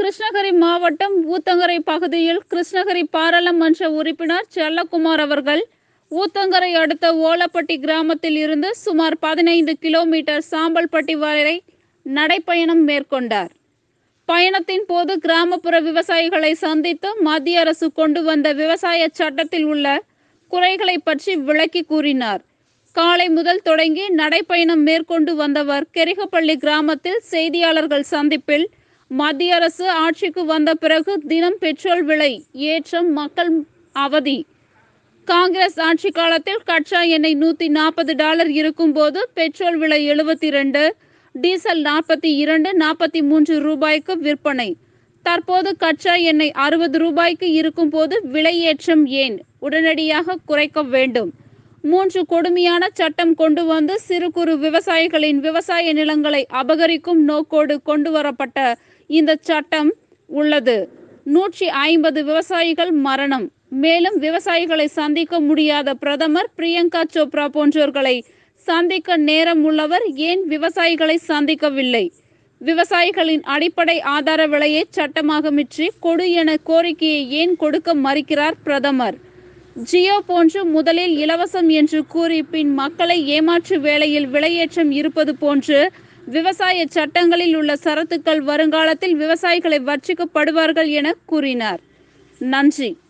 கிருஷ்ணகிரி மாவட்டம் ஊத்தங்கரை பகுதியில் கிருஷ்ணகிரி பாராளுமன்ற உறுப்பினர் செல்லக்குமார் அவர்கள் ஊத்தங்கரை அடுத்த ஓலப்பட்டி கிராமத்தில் இருந்து சுமார் பதினைந்து கிலோமீட்டர் சாம்பல்பட்டி வரை நடைப்பயணம் மேற்கொண்டார் பயணத்தின் போது கிராமப்புற விவசாயிகளை சந்தித்து மத்திய அரசு கொண்டு வந்த விவசாய சட்டத்தில் உள்ள குறைகளை பற்றி விளக்கி கூறினார் காலை முதல் தொடங்கி நடைப்பயணம் மேற்கொண்டு வந்தவர் கெரிகப்பள்ளி கிராமத்தில் செய்தியாளர்கள் சந்திப்பில் மத்திய அரசு ஆட்சிக்கு வந்த பிறகு தினம் பெட்ரோல் விலை ஏற்றம் மக்கள் அவதி காங்கிரஸ் ஆட்சி காலத்தில் கச்சா எண்ணெய் நூத்தி நாற்பது டாலர் இருக்கும்போது பெட்ரோல் விலை எழுபத்தி ரெண்டு டீசல் நாற்பத்தி இரண்டு நாற்பத்தி மூன்று ரூபாய்க்கு விற்பனை தற்போது கச்சா எண்ணெய் அறுபது ரூபாய்க்கு இருக்கும்போது விலையேற்றம் ஏன் உடனடியாக குறைக்க வேண்டும் மூன்று கொடுமையான சட்டம் கொண்டு வந்து சிறு குறு விவசாயிகளின் விவசாய நிலங்களை அபகரிக்கும் நோக்கோடு கொண்டு வரப்பட்ட இந்த சட்டம் உள்ளது நூற்றி ஐம்பது விவசாயிகள் மரணம் மேலும் விவசாயிகளை சந்திக்க முடியாத பிரதமர் பிரியங்கா சோப்ரா போன்றோர்களை சந்திக்க நேரம் உள்ளவர் ஏன் விவசாயிகளை சந்திக்கவில்லை விவசாயிகளின் அடிப்படை ஆதார விலையை சட்டமாக மிற்றி கொடு என கோரிக்கையை ஏன் கொடுக்க மறுக்கிறார் பிரதமர் ஜியோ போன்று முதலில் இலவசம் என்று கூறி பின் மக்களை ஏமாற்று வேளையில் விலையேற்றம் இருப்பது போன்று விவசாய சட்டங்களில் உள்ள சரத்துக்கள் வருங்காலத்தில் விவசாயிகளை வர்ச்சிக்கப்படுவார்கள் என கூறினார் நன்றி